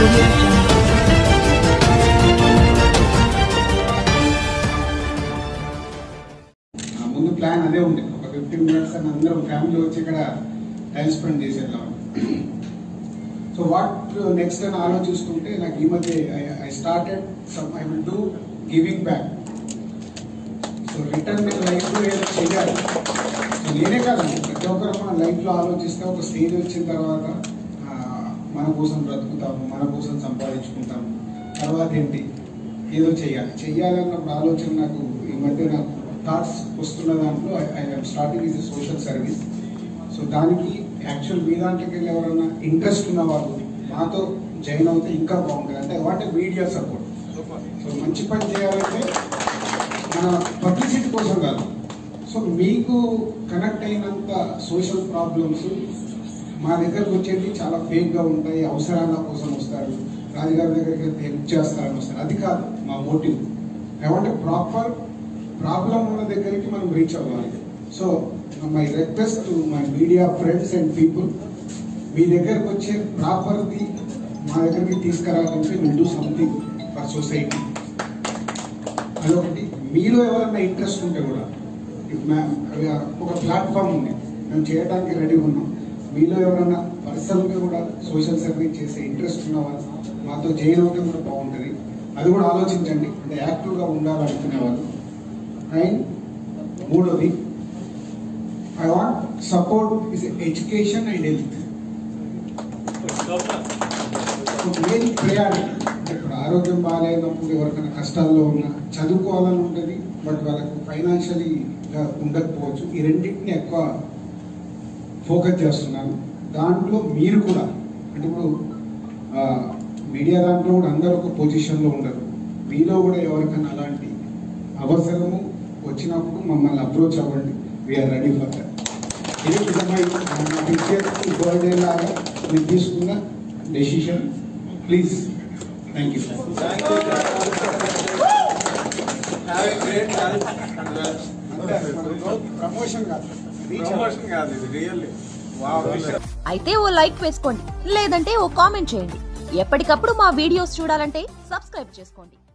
audio jungle. ఆ, ముందు plan అదే ఉంది ఒక ఫిఫ్టీన్ మినిట్స్ అని అందరం ఫ్యామిలీ వచ్చి ఇక్కడ టైం స్పెండ్ చేసేద్దాం సో వాట్ నెక్స్ట్ అని ఆలోచిస్తుంటే నాకు ఈ మధ్య I started some I will do giving back so return నేను లైఫ్లో ఏదో చేయాలి సో నేనే కాదండి ప్రతి ఒక్కరు మన లైఫ్లో ఆలోచిస్తే ఒక స్టేజ్ వచ్చిన తర్వాత ఆ, మన కోసం బ్రతుకుతాము మన కోసం సంపాదించుకుంటాము తర్వాత ఏంటి ఏదో చేయాలి చెయ్యాలన్నప్పుడు ఆలోచన నాకు ఈ మధ్య నాకు థాట్స్ వస్తున్న దాంట్లో I starting is social service so దానికి యాక్చువల్ మీ దాంట్లోకి వెళ్ళి ఎవరైనా ఇంట్రెస్ట్ ఉన్న వాళ్ళు మాతో జాయిన్ అవుతే ఇంకా బాగుంటుంది అంటే వాట్ మీడియా సపోర్ట్ సో మంచి పని చేయాలంటే మన పబ్లిసిటీ కోసం కాదు సో మీకు కనెక్ట్ అయినంత సోషల్ ప్రాబ్లమ్స్ మా దగ్గరకు వచ్చేది చాలా ఫేక్గా ఉంటాయి అవసరాల కోసం వస్తారు రాజుగారి దగ్గరికి వెళ్తే హెల్ప్ చేస్తారని వస్తారు అది కాదు మా మోటివ్ ఏమంటే ప్రాపర్ ప్రాబ్లం ఉన్న దగ్గరికి మనం రీచ్ అవ్వాలి so my request to my media friends and people మీ దగ్గరకు వచ్చే ప్రాపర్ది మా దగ్గరికి తీసుకురావాలంటే will do something for society అదొకటి మీలో ఎవరైనా ఇంట్రెస్ట్ ఉంటే కూడా ఇఫ్ మ్యామ్ అవి ఒక ప్లాట్ఫామ్ ఉంది మేము చేయడానికి రెడీ ఉన్నాం మీలో ఎవరైనా పర్సనల్గా కూడా సోషల్ సర్వీస్ చేసే ఇంట్రెస్ట్ ఉన్న వాళ్ళు మాతో జాయిన్ అవుతే కూడా బాగుంటుంది అది కూడా ఆలోచించండి అంటే యాక్టివ్గా ఉండాలనుకునే వాళ్ళు అండ్ మూడోది I want support is education and health main priority ఇప్పుడు ఆరోగ్యం బాగాలేనప్పుడు ఎవరికైనా కష్టాల్లో ఉన్నా చదువుకోవాలని ఉంటుంది బట్ వాళ్ళకు ఫైనాన్షియలీగా ఉండకపోవచ్చు ఈ రెండింటిని ఎక్కువ ఫోకస్ చేస్తున్నాను దాంట్లో మీరు కూడా అంటే ఇప్పుడు ఆ, మీడియా దాంట్లో కూడా అందరూ ఒక పొజిషన్లో ఉండరు మీలో కూడా ఎవరికైనా అలాంటి అవసరము వచ్చినప్పుడు మమ్మల్ని అప్రోచ్ అవ్వండి వీఆర్ రెడీ ఫర్ దట్ ఇది నిజమైన పిక్చర్ బర్త్డే లాగా మీరు తీసుకున్న decision please thank you Have a great health and wealth. Promotion కాదు Promotion కాదు ఇది రియల్లీ వావ్ అయితే ఓ లైక్ వేసుకోండి లేదంటే ఓ కామెంట్ చేయండి ఎప్పటికప్పుడు మా వీడియోస్ చూడాలంటే సబ్స్క్రైబ్ చేసుకోండి